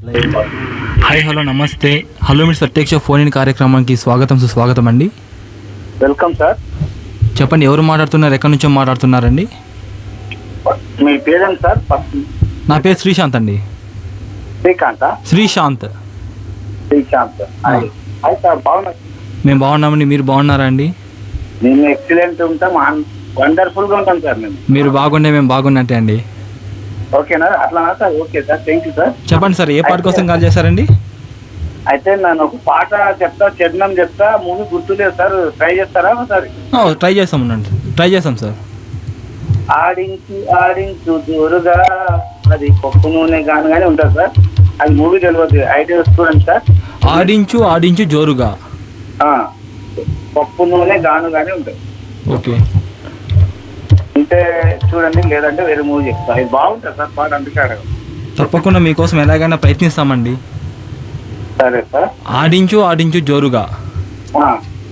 Hi hello నమస్తే hello miss ప్రత్యక్ష phone in కార్యక్రమానికి స్వాగతం సుస్వాగతం అండి వెల్కమ్ సార్ చెప్పండి ఎవరు మాట్లాడుతున్నారు ఎక్కడి నుంచో మాట్లాడుతున్నారండి మీ పేరేంటి సార్ ఫస్ట్ నా పేరు శ్రీశాంత్ అండి Srikanth Sreesanth Srikanth hi hi sir బాగున్నా మేము బాగున్నామండి మీరు బాగున్నారా అండి మేము ఎక్సలెంట్ ఉంటాం వండర్ఫుల్ గా ఉంటాం సార్ మేము మీరు బాగుండే మేము బాగున్నట్టే అండి ఓకేనా అట్లా sir okay sir thank you sir చెప్పండి సార్ ఏ పాట కోసం కాల్ చేశారండి అయితే నేను ఒక పాట చెప్తా చరణం చెప్తా మూవీ గుర్తులేదు సార్ ట్రై చేస్తారా సార్ ఓ, ట్రై చేస్తాం ఉండండి ట్రై చేస్తాం సార్ ఆడించు ఆడించు జోరుగా అది పప్పు నూనె గాను కానీ ఉంటుంది సార్ అది మూవీ తెలియదు ఐడియా చూడండి సార్ ఆడించు ఆడించు జోరుగా ఆ, పప్పు నూనె గాను కానీ ఉంటుంది ఓకే ఉంటే చూడండి లేదంటే వేరే మూవీ చెప్తా ఇది బాగుంటుంది సార్ పాట అందుకే అడగ తప్పకుండా మీకోసం ఎలాగైనా ప్రయత్నిస్తామండి సరే సార్ ఆడించు ఆడించు జోరుగా ఆ,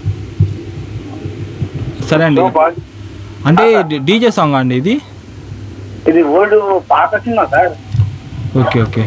సరే అండి సో బాగు- అంటే డీజే సాంగ్ అండి ఇది ఇది ఓల్డ్ పాత సినిమా సార్ ఓకే ఓకే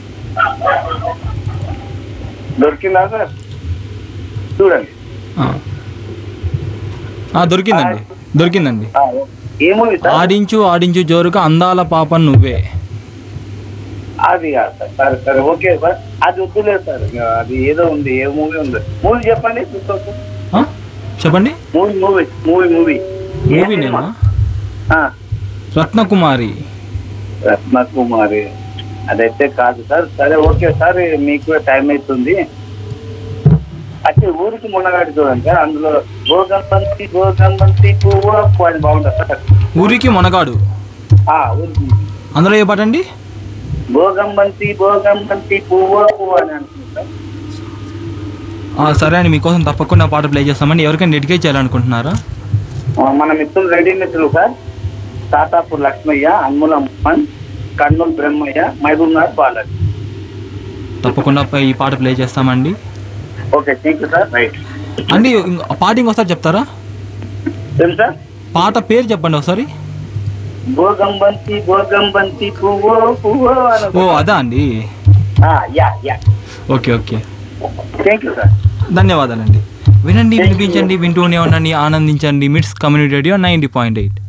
దొరికిందా సార్ చూడండి ఆ. ఆ, దొరికిందండి దొరికిందండి ఆ, ఏ మూవీ సార్ ఆడించు ఆడించు జోరుగా అందాల పాప నువ్వే అది కాదు సార్ సరే సరే ఓకే సార్ అది వద్దులేదు సార్ ఇక అది ఏదో ఉంది ఏ మూవీ ఉంది మూవీ చెప్పండి చూసుకోవచ్చు ఆ? చెప్పండి movie movie movie movie movie నేమా రత్నకుమారి రత్నకుమారి అదైతే కాదు సార్ సరే ఓకే సార్ మీకు టైం అవుతుంది అయితే ఊరికి మునగాడి చూడండి సార్ అందులో గోగంబంతి గోగంబంతి పువ్వు అప్పు అని బాగుంటుంది సార్ ఊరికి మొనగాడు ఆ, ఊరికి అందులో ఏ పాట అండి గోగంబంతి గోగంబంతి పువ్వు పువ్వు అని అంటుంది సార్ ఆ, సరే అండి మీకోసం తప్పకుండా పాట ప్లే చేస్తామండి ఎవరికైనా డెడికేట్ చేయాలనుకుంటున్నారా ఆ, మన మిత్రులు రెడీ మిత్రులు సార్ తాతాపూర్ లక్ష్మయ్య అన్ముల మోహన్ కర్నూలు బ్రహ్మయ్య మహబూబ్నాథ్ బాలాజీ తప్పకుండా ఈ పాట ప్లే చేస్తామండి okay thank you sir right అండి ఇంకో- పాట ఇంకోసారి చెప్తారా ఏం సార్ పాట పేరు చెప్పండి ఒకసారి గోగంబంతి గోగంబంతి పువ్వు పువ్వు అని ఓ అదా అండి ఆ, yeah yeah okay okay thank you sir ధన్యవాదాలండి వినండి వినిపించండి వింటూనే ఉండండి ఆనందించండి MITS community radio ninety point eight